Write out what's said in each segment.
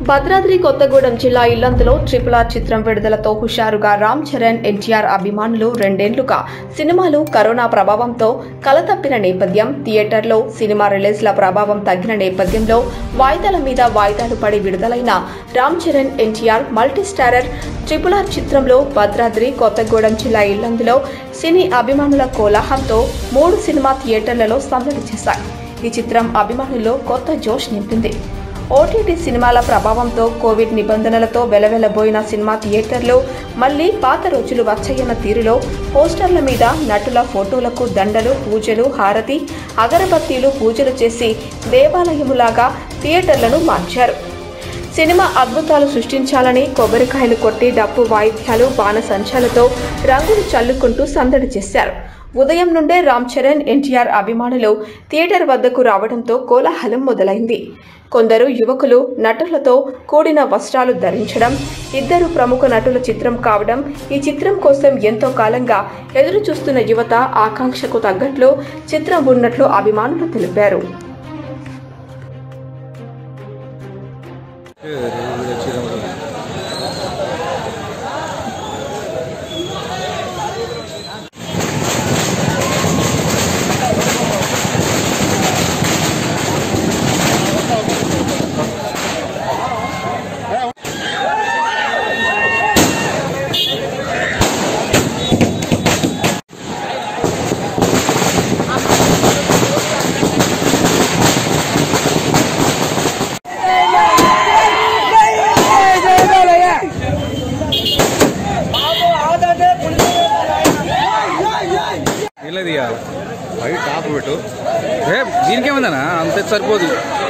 భద్రాద్రి కొత్తగూడెం జిల్లా ఇల్లందులో triple R చిత్రం విడుదలతో హుషారుగా రామ్ చరణ్ ఎన్టీఆర్ అభిమానులు రెండేండ్లుగా సినిమాలు కరోనా ప్రభావంతో కలతప్పిన నేపథ్యం థియేటర్లో సినిమా రిలీజ్ల ప్రభావం తగ్గిన నేపథ్యంలో వాయిదాల మీద వాయిదాలు పడి విడుదలైన Ram Charan NTR multistarrer triple R చిత్రంలో భద్రాద్రి కొత్తగూడెం జిల్లా ఇల్లందులో సినీ అభిమానుల కోలాహంతో మూడు సినిమా థియేటర్లలో సందడి చేశాయి ఈ చిత్రం అభిమానుల్లో కొత్త జోష్ నింపింది ఓటీటీ సినిమాల ప్రభావంతో కోవిడ్ నిబంధనలతో వెలవెలబోయిన సినిమా థియేటర్లు మళ్లీ పాత రోజులు వచ్చయ్యన్న తీరులో పోస్టర్ల మీద నటుల ఫోటోలకు దండలు పూజలు హారతి అగరబత్తీలు పూజలు చేసి దేవాలయములాగా థియేటర్లను మార్చారు సినిమా అద్భుతాలు సృష్టించాలని కొబ్బరికాయలు కొట్టి డప్పు వాయిద్యాలు బాణసంచాలతో రంగులు చల్లుకుంటూ సందడి చేశారు ఉదయం నుండే రామ్ చరణ్ ఎన్టీఆర్ అభిమానులు థియేటర్ వద్దకు రావడంతో కోలాహలం మొదలైంది కొందరు యువకులు నటులతో కూడిన వస్త్రాలు ధరించడం ఇద్దరు ప్రముఖ నటుల చిత్రం కావడం ఈ చిత్రం కోసం ఎంతో కాలంగా ఎదురు చూస్తున్న యువత ఆకాంక్షకు తగ్గట్లు చిత్రం ఉన్నట్లు అభిమానులు తెలిపారు వీళ్ళది అవి టాప్ పెట్టు ఏ దీనికేముందనా అంత సరిపోదు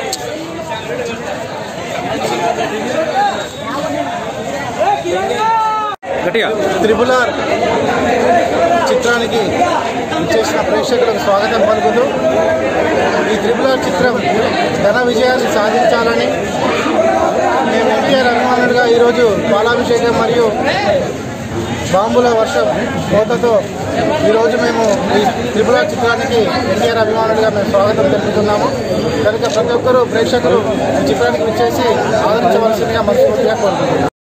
గట్టిగా త్రిపుల్ ఆర్ చిత్రానికి ఇచ్చేసిన ప్రేక్షకులకు స్వాగతం పలుకుతూ ఈ త్రిపుల్ ఆర్ చిత్రం ఘన విజయాన్ని సాధించాలని మేము ఎన్టీఆర్ అభిమానులుగా ఈరోజు పాలాభిషేకం మరియు బాంబుల వర్షం కోతతో ఈరోజు మేము ఈ త్రిపుల్ ఆర్ చిత్రానికి ఎన్టీఆర్ అభిమానులుగా మేము స్వాగతం తెలుపుతున్నాము కనుక ప్రతి ఒక్కరూ ప్రేక్షకులు ఈ చిత్రానికి విచ్చేసి ఆదరించవలసిందిగా మనస్ఫూర్తిగా కోరుతున్నాము